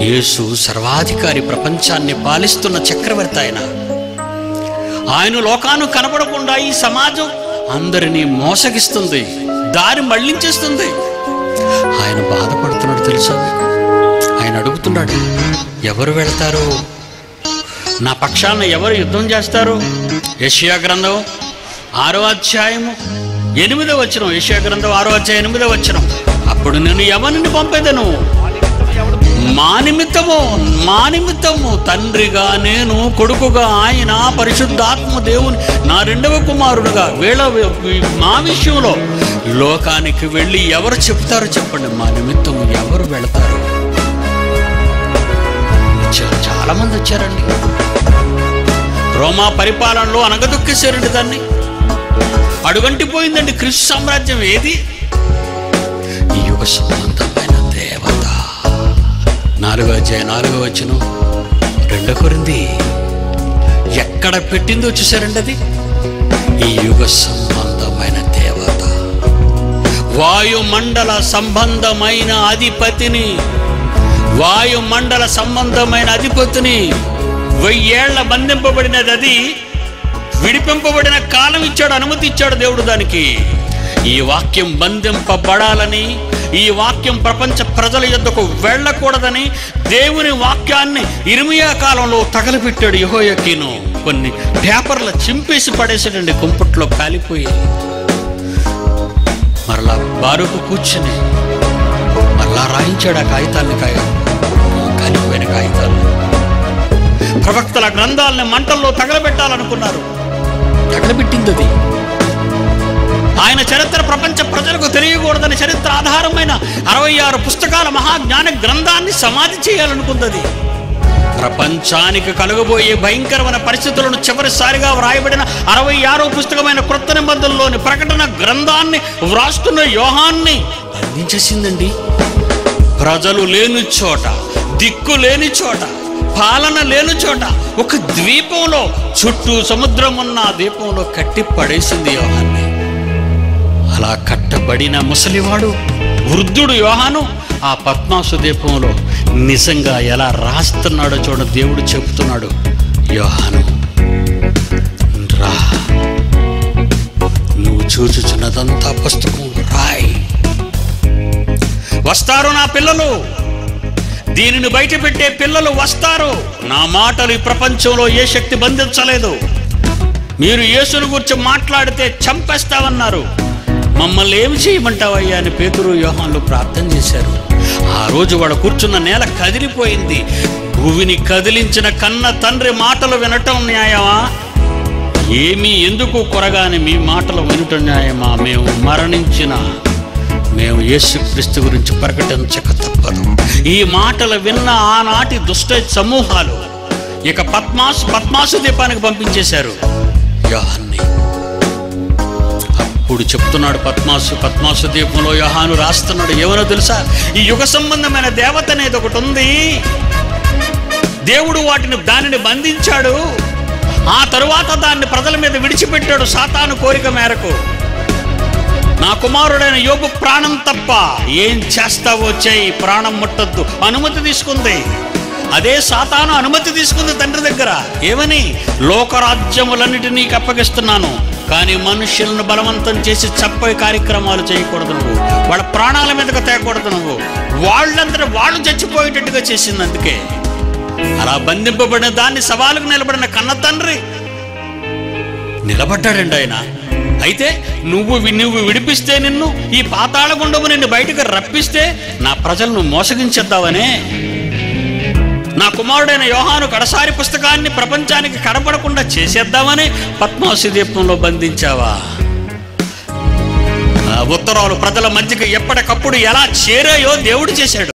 యేసు సర్వాధికారి ప్రపంచాన్ని పాలిస్తున్న చక్రవర్తి ఆయన ఆయన లోకాను కనపడకుండా ఈ సమాజం అందరినీ మోసగిస్తుంది దారి మళ్ళించేస్తుంది ఆయన బాధపడుతున్నాడు తెలుసా మీకు? ఆయన అడుగుతున్నాడు ఎవరు వెళ్తారు నా పక్షాన ఎవరు యుద్ధం చేస్తారు యషియా గ్రంథం ఆరో అధ్యాయము ఎనిమిదో వచ్చిన యషియా గ్రంథం ఆరో అధ్యాయం ఎనిమిదో వచ్చిన అప్పుడు నేను ఎవరిని పంపేదను మా నిమిత్తము మా నిమిత్తము తండ్రిగా నేను కొడుకుగా ఆయన పరిశుద్ధాత్మ దేవుని నా రెండవ కుమారుడుగా వీళ్ళ మా విషయంలో లోకానికి వెళ్ళి ఎవరు చెప్తారో చెప్పండి మా నిమిత్తము ఎవరు వెళతారు వచ్చారు చాలా మంది వచ్చారండి రోమా పరిపాలనలో అనగదొక్కేశారండి దాన్ని అడుగంటిపోయిందండి క్రిస్తు సామ్రాజ్యం ఏది ఈ యుగ సంబంధమైన దేవత నాలుగో అధ్యాయ నాలుగో వచ్చిన రెండో కొరింది ఎక్కడ పెట్టిందో చూసారండి అది ఈ యుగ సంబంధమైన దేవత వాయుమండల సంబంధమైన అధిపతిని వాయుమండల సంబంధమైన అధిపతిని వెయ్యేళ్ల బంధింపబడినది అది విడిపింపబడిన కాలం ఇచ్చాడు అనుమతి ఇచ్చాడు దేవుడు దానికి ఈ వాక్యం బంధింపబడాలని ఈ వాక్యం ప్రపంచ ప్రజల యొద్దకు వెళ్ళకూడదని దేవుని వాక్యాన్ని ఇరిమియా కాలంలో తగలబెట్టాడు యహోయకీను కొన్ని పేపర్లు చింపేసి పడేసాడండి కుంపట్లో కాలిపోయి మరలా బారుకు కూర్చుని మరలా రాయించాడు ఆ కాగితాన్ని కాయ కాలిపోయిన కాగితాలు ప్రవక్తల గ్రంథాలని మంటల్లో తగలబెట్టాలనుకున్నారు తగలబెట్టింది అది ఆయన చరిత్ర ప్రపంచ ప్రజలకు తెలియకూడదని చరిత్ర ఆధారమైన అరవై ఆరు పుస్తకాల మహాజ్ఞాన గ్రంథాన్ని సమాధి చేయాలనుకుంది ప్రపంచానికి కలుగబోయే భయంకరమైన పరిస్థితులను చివరిసారిగా వ్రాయబడిన అరవై ఆరో పుస్తకమైన క్రొత్త నిబంధనలోని ప్రకటన గ్రంథాన్ని వ్రాస్తున్న యోహాన్ని బంధించేసిందండి ప్రజలు లేని చోట దిక్కు లేని చోట పాలన లేని చోట ఒక ద్వీపంలో చుట్టూ సముద్రం ఉన్న ఆ ద్వీపంలో కట్టి పడేసింది యోహాన్ని అలా కట్టబడిన ముసలివాడు వృద్ధుడు యోహాను ఆ పద్మాసు దీపంలో నిజంగా ఎలా రాస్తున్నాడో చూడ దేవుడు చెబుతున్నాడు యోహాను రా నువ్వు చూచుచున్నదంతా పుస్తకం రాయ్ వస్తారు నా పిల్లలు దీనిని బయట పెట్టే పిల్లలు వస్తారు నా మాటలు ఈ ప్రపంచంలో ఏ శక్తి బంధించలేదు మీరు యేసుని గురించి మాట్లాడితే చంపేస్తామన్నారు మమ్మల్ని ఏమి చేయమంటావయ్యా అని పేతురు యోహాన్లు ప్రార్థన చేశారు ఆ రోజు వాడు కూర్చున్న నేల కదిలిపోయింది భూమిని కదిలించిన కన్న తండ్రి మాటలు వినటం న్యాయమా ఏమీ ఎందుకు కొరగాని మీ మాటలు వినటం న్యాయమా మేము మరణించిన మేము యేసుక్రీస్తు గురించి ప్రకటించక తప్పదు ఈ మాటలు విన్న ఆనాటి దుష్ట సమూహాలు ఇక పద్మాసు పద్మాసు దీపానికి పంపించేశారు యోహాన్ని అప్పుడు చెప్తున్నాడు పద్మాసు పద్మాసు దీపంలో యోహాను రాస్తున్నాడు ఏమనో తెలుసా ఈ యుగ సంబంధమైన దేవత అనేది ఒకటి ఉంది దేవుడు వాటిని దానిని బంధించాడు ఆ తరువాత దాన్ని ప్రజల మీద విడిచిపెట్టాడు సాతాను కోరిక మేరకు నా కుమారుడైన యోగు ప్రాణం తప్ప ఏం చేస్తావో చేయి ప్రాణం ముట్టద్దు అనుమతి తీసుకుంది అదే సాతాను అనుమతి తీసుకుంది తండ్రి దగ్గర ఏమని లోకరాజ్యములన్నిటినీ నీకు అప్పగిస్తున్నాను కానీ మనుషులను బలవంతం చేసి చప్పే కార్యక్రమాలు చేయకూడదు నువ్వు వాళ్ళ ప్రాణాల మీదకు తేకూడదు నువ్వు వాళ్ళందరూ వాళ్ళు చచ్చిపోయేటట్టుగా చేసింది అందుకే అలా బంధింపబడిన దాన్ని సవాలుకు నిలబడిన కన్న తండ్రి నిలబడ్డాడండి ఆయన అయితే నువ్వు వి- నువ్వు విడిపిస్తే నిన్ను ఈ పాతాళ గుండము నిన్ను బయటకు రప్పిస్తే నా ప్రజలను మోసగించేద్దావనే నా కుమారుడైన యోహాను కడసారి పుస్తకాన్ని ప్రపంచానికి కనపడకుండా చేసేద్దామని పద్మావసి దీపంలో బంధించావా ఆ ఉత్తరాలు ప్రజల మధ్యకి ఎప్పటికప్పుడు ఎలా చేరాయో దేవుడు చేశాడు